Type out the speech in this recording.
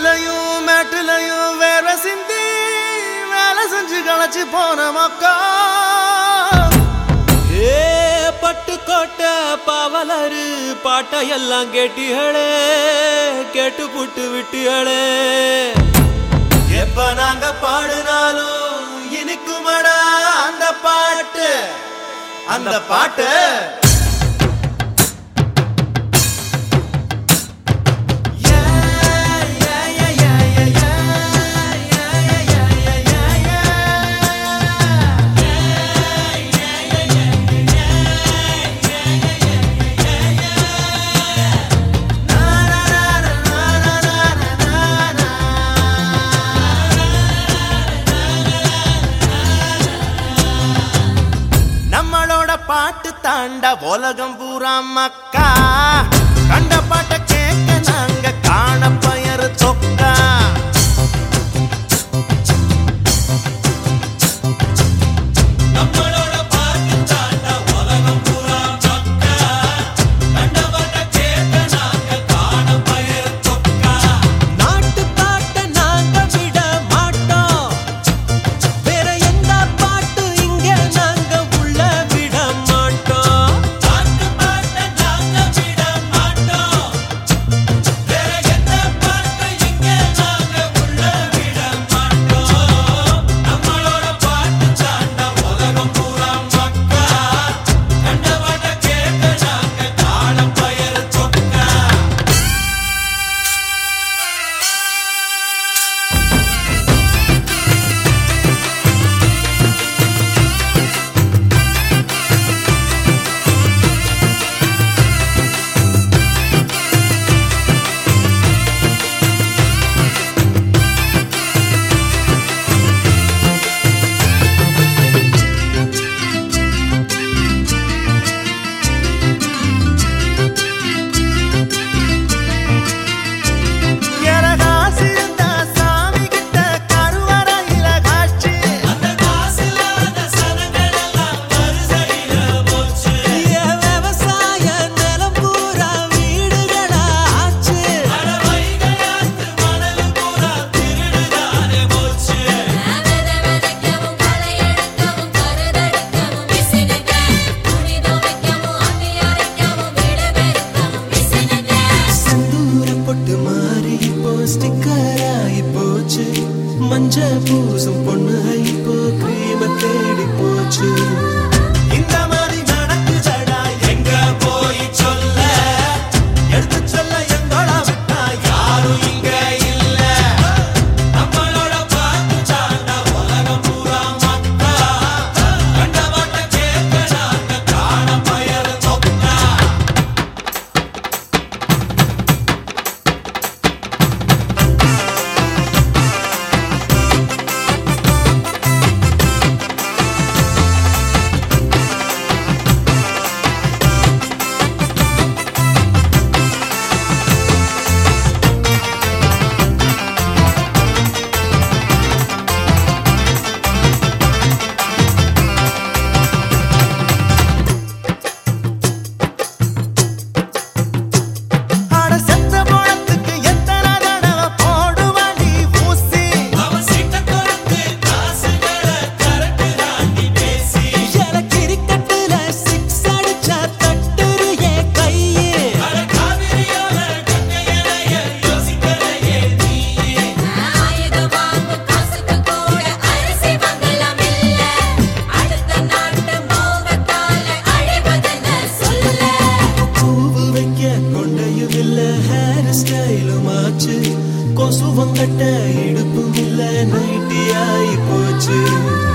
காட்டுலயும் மேட்டுலயும் வேற சிந்தி வேலை செஞ்சு களைச்சு போன மக்கா ஏ பட்டுக்கோட்டை பாவலரு பாட்டையெல்லாம் கேட்டிகளே கேட்டு புட்டு விட்டிகளே எப்ப நாங்க பாடினாலும் இனிக்குமடா அந்த பாட்டு அந்த பாட்டு நம்மளோட பாட்டு தாண்ட உலகம் பூரா மக்கா கண்ட பாட்ட கேட்க நாங்க காண பயரு சொக்கா நம்மளோட பாட்டு தாண்டா உலகம் பூரா சொக்கா கண்டவன கேட்க நாங்க காண பயிர் சொக்கா நாட்டு பாட்டை நாங்க விட மாட்டோம் வேற எந்த பாட்டு இங்க நாங்க உள்ள விட மாட்டோம் நாட்டு பாட்டை நாங்க விட மாட்டோம் வேற எந்த பாட்டு இங்க நாங்க உள்ள விட மாட்டோம் நம்மளோட பாட்டு தாண்டா உலகம் பூரா மக்கா கண்டவன கேட்க நாங்க காண பயிர் சொக்கா எரகாசி இந்த சாமி கிட்ட கருவறையில காட்சி அந்த காசில்லாத சனங்களெல்லாம் வரிசையில போச்சு. என் விவசாய நிலம் பூரா வீடுகளா ஆச்சு. அட வைகையாத்து மணல் பூரா திருடுதானே போச்சு. வெத வெதைக்கவும் களை எடுக்கவும் கருதெடுக்கவும் மிசினுங்க துணி துவைக்கவும் அள்ளி அரைக்கவும் வீடு பெருக்கவும் மிசினுங்க செந்தூர பொட்டு மாறி இப்போ ஸ்டிக்கராகி போச்சு மஞ்ச பூசும் பொண்ணு இப்போ கிரீம தேடி போச்சு இந்த மாதிரி நடக்குதடா எங்க போய் சொல்ல எடுத்து சொல்ல எங்கடா விட்டா யாரும் இங்க இல்ல நம்மளோட பாட்டு சார்ந்த உலகம் பூரா மக்கா கண்டவட்ட கேட்க நாங்க காண பயர் சொக்கா அட செத்த போனத்துக்கு எத்தனை தடவை போடுவாண்டி ஊசி அவன் சீட்ட கொடுத்து காசுகளை கரட்டு தாண்டி பேசி எல கிரிக்கெட்டுல சிக்ஸ் அடிச்சா தட்டுரு என் கையே அட காவிரியோட கங்கையனைய யோசிக்கலையே நீயே ஆயுதம் வாங்கும் காசுக்கு கூட அரிசி வாங்கலாம் இல்ல அடுத்த நாட்டு மோகத்தால அழிவதென்ன சொல்ல பூவு வைக்க கொண்டையும் இல்ல ஹேர் ஸ்டைலும் ஆச்சு கொசுவங்கட்ட இடுப்பும் இல்ல நைட்டி ஆயி போச்சு